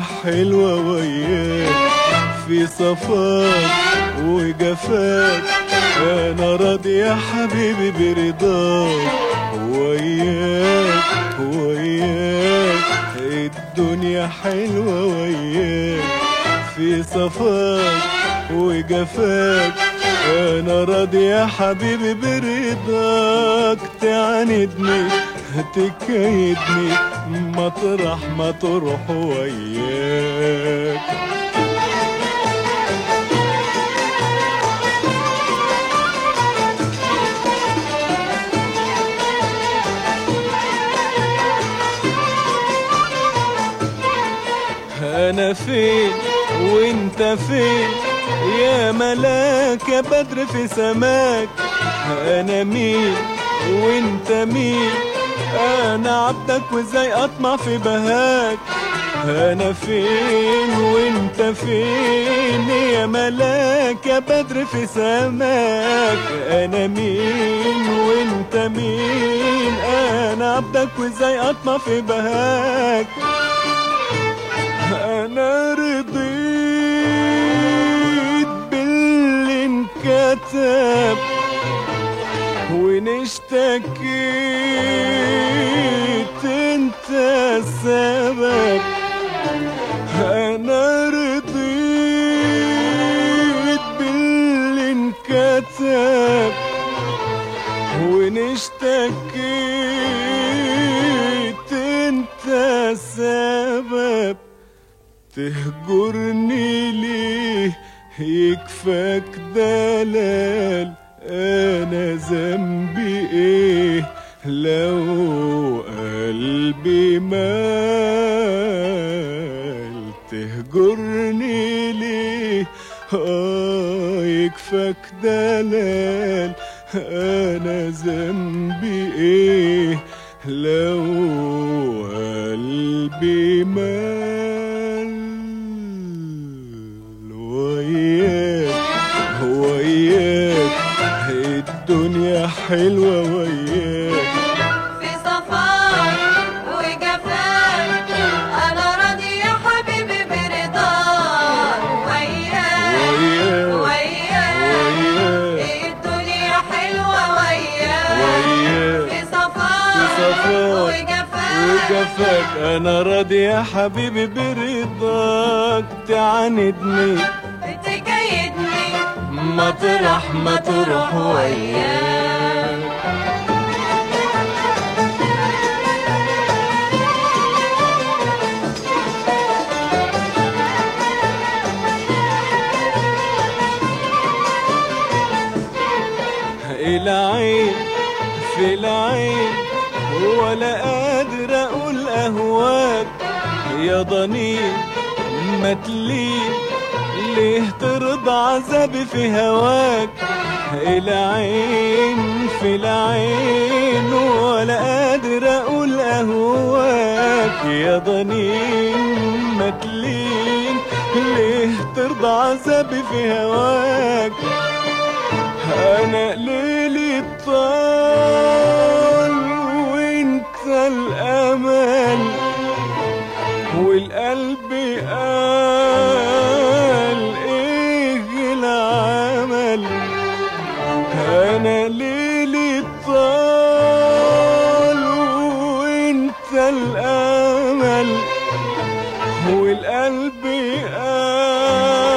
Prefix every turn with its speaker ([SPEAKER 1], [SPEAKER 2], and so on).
[SPEAKER 1] حلوة وياك في صفاك وجفاك انا راضي يا حبيبي برضاك وياك وياك الدنيا حلوة وياك في صفاك وجفاك انا راضي يا حبيبي برضاك تعاندني تكيدني مطرح ما تروح وياك انا فين وانت فين يا ملاك يا بدر في سماك انا مين وانت مين انا عبدك وازاي اطمع في بهاك انا فين وانت فين يا ملاك يا بدر في سماك انا مين وانت مين انا عبدك وازاي اطمع في بهاك انا رضيت باللي انكتب وان اشتكيت انت السبب انا رضيت باللي انكتب وان اشتكيت انت السبب تهجرني ليه يكفاك دلال انا ذنبي ايه لو قلبي مال تهجرني ليه اه يكفاك دلال انا ذنبي ايه لو قلبي مال وياك وياك الدنيا حلوة وياك
[SPEAKER 2] في صفاك وجفاك انا راضي يا حبيبي برضاك وياك
[SPEAKER 1] وياك
[SPEAKER 2] وياك
[SPEAKER 1] وياك
[SPEAKER 2] الدنيا حلوة وياك
[SPEAKER 1] وياك
[SPEAKER 2] في صفاك
[SPEAKER 1] في صفاك
[SPEAKER 2] وجفاك
[SPEAKER 1] وجفاك انا راضي يا حبيبي برضاك تعاندني
[SPEAKER 2] تكيدني
[SPEAKER 1] مطرح ما تروح وياك العين في العين ولا قادر اقول اهواك يا ضنين ما تلين ليه ترضى عذابي في هواك العين في العين ولا قادر اقول اهواك يا ضنين ما تلين ليه ترضى عذابي في هواك انا ليلي طال وانت الامل والقلب قال ايه العمل انا ليلي طال وانت الامل والقلب قال